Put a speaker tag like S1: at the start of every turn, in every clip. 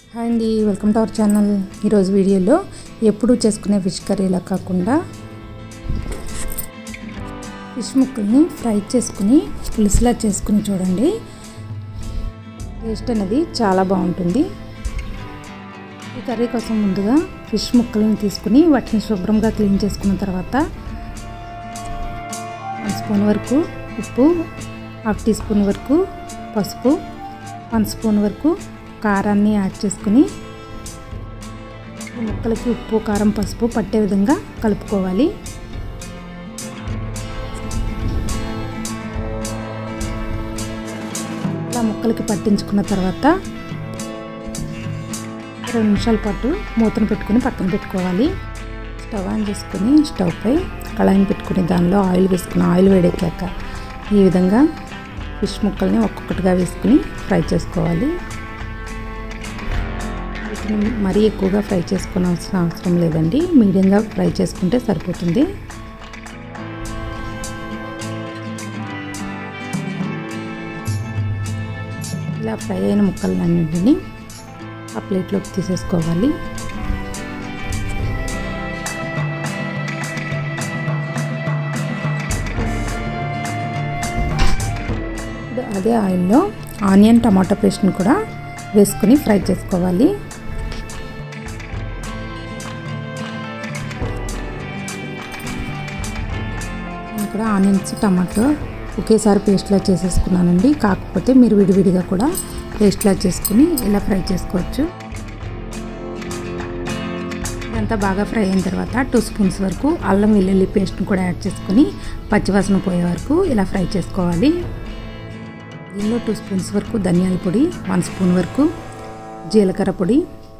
S1: hi అండి welcome to our channel ఈరోజు వీడియోలో ఎప్పుడు చేసుకునే ఫిష్ కర్రీలా కాకుండా ఫిష్ ముక్కల్ని ఫ్రై చేసుకుని పులుసులా చేసుకుని చూడండి టేస్ట్ అనేది చాలా బాగుంటుంది ఈ కర్రీ కోసం ముందుగా ఫిష్ ముక్కల్ని తీసుకుని వాటిని శుభ్రంగా క్లీన్ చేసుకున్న తర్వాత వన్ స్పూన్ వరకు ఉప్పు హాఫ్ టీ స్పూన్ వరకు పసుపు వన్ స్పూన్ వరకు కారాన్ని యాడ్ చేసుకుని ముక్కలకి ఉప్పు కారం పసుపు పట్టే విధంగా కలుపుకోవాలి ఇలా ముక్కలకి పట్టించుకున్న తర్వాత రెండు నిమిషాల పాటు మూతను పెట్టుకుని పక్కన పెట్టుకోవాలి స్టవ్ ఆన్ చేసుకుని స్టవ్ పై కళాయిని పెట్టుకుని దానిలో ఆయిల్ వేసుకుని ఆయిల్ వేడెక్కాక ఈ విధంగా ఫిష్ ముక్కల్ని ఒక్కొక్కటిగా వేసుకుని ఫ్రై చేసుకోవాలి వీటిని మరీ ఎక్కువగా ఫ్రై చేసుకోవాల్సిన అవసరం లేదండి మీడియంగా ఫ్రై చేసుకుంటే సరిపోతుంది ఇలా ఫ్రై అయిన ముక్కలన్నింటినీ ఆ ప్లేట్లోకి తీసేసుకోవాలి ఇప్పుడు అదే ఆయిల్లో ఆనియన్ టమాటో పేస్ట్ని కూడా వేసుకుని ఫ్రై చేసుకోవాలి నేను కూడా ఆనియన్స్ టమాటో ఒకేసారి పేస్ట్లా చేసేసుకున్నానండి కాకపోతే మీరు విడివిడిగా కూడా పేస్ట్లా చేసుకుని ఇలా ఫ్రై చేసుకోవచ్చు ఇదంతా బాగా ఫ్రై అయిన తర్వాత టూ స్పూన్స్ వరకు అల్లం వెల్లుల్లి పేస్ట్ని కూడా యాడ్ చేసుకుని పచ్చివాసన పోయే వరకు ఇలా ఫ్రై చేసుకోవాలి దీనిలో టూ స్పూన్స్ వరకు ధనియాల పొడి వన్ స్పూన్ వరకు జీలకర్ర పొడి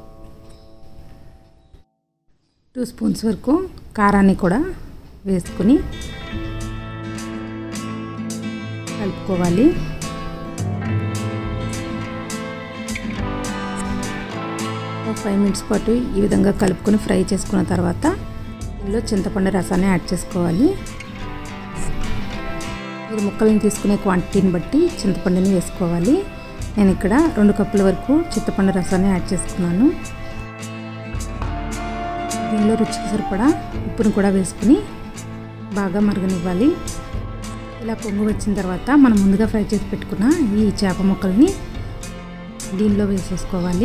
S1: టూ స్పూన్స్ వరకు కారాన్ని కూడా వేసుకుని కలుపుకోవాలి ఒక ఫైవ్ మినిట్స్ పాటు ఈ విధంగా కలుపుకొని ఫ్రై చేసుకున్న తర్వాత ఇందులో చింతపండు రసాన్ని యాడ్ చేసుకోవాలి మీరు ముక్కలను తీసుకునే క్వాంటిటీని బట్టి చింతపండుని వేసుకోవాలి నేను ఇక్కడ రెండు కప్పుల వరకు చింతపండు రసాన్ని యాడ్ చేసుకున్నాను దీనిలో రుచికి సరిపడా ఉప్పును కూడా వేసుకుని బాగా మరగనివ్వాలి ఇలా పొంగు వచ్చిన తర్వాత మనం ముందుగా ఫ్రై చేసి పెట్టుకున్న ఈ చేప ముక్కల్ని దీనిలో వేసేసుకోవాలి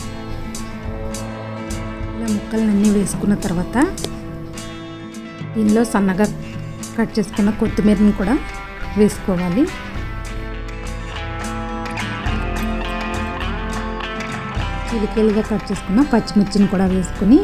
S1: ఇలా ముక్కలను అన్నీ వేసుకున్న తర్వాత దీనిలో సన్నగా కట్ చేసుకున్న కొత్తిమీరని కూడా వేసుకోవాలి చిలికలుగా కట్ చేసుకున్న పచ్చిమిర్చిని కూడా వేసుకుని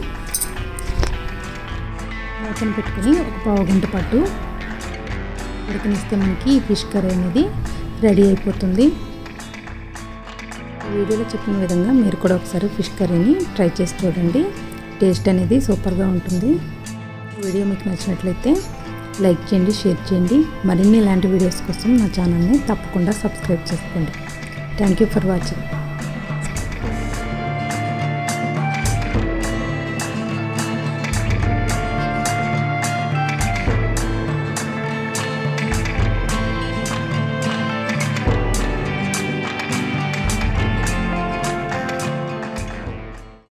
S1: మూతను పెట్టుకుని ఒక పావు గంట పాటు ఉడకనిస్తే మనకి ఈ ఫిష్ కర్రీ అనేది రెడీ అయిపోతుంది వీడియోలో చెప్పిన విధంగా మీరు కూడా ఒకసారి ఫిష్ కర్రీని ట్రై చేసి చూడండి టేస్ట్ అనేది సూపర్గా ఉంటుంది వీడియో మీకు నచ్చినట్లయితే లైక్ చేయండి షేర్ చేయండి మరిన్ని ఇలాంటి వీడియోస్ కోసం నా ఛానల్ని తప్పకుండా సబ్స్క్రైబ్ చేసుకోండి థ్యాంక్ యూ ఫర్ వాచింగ్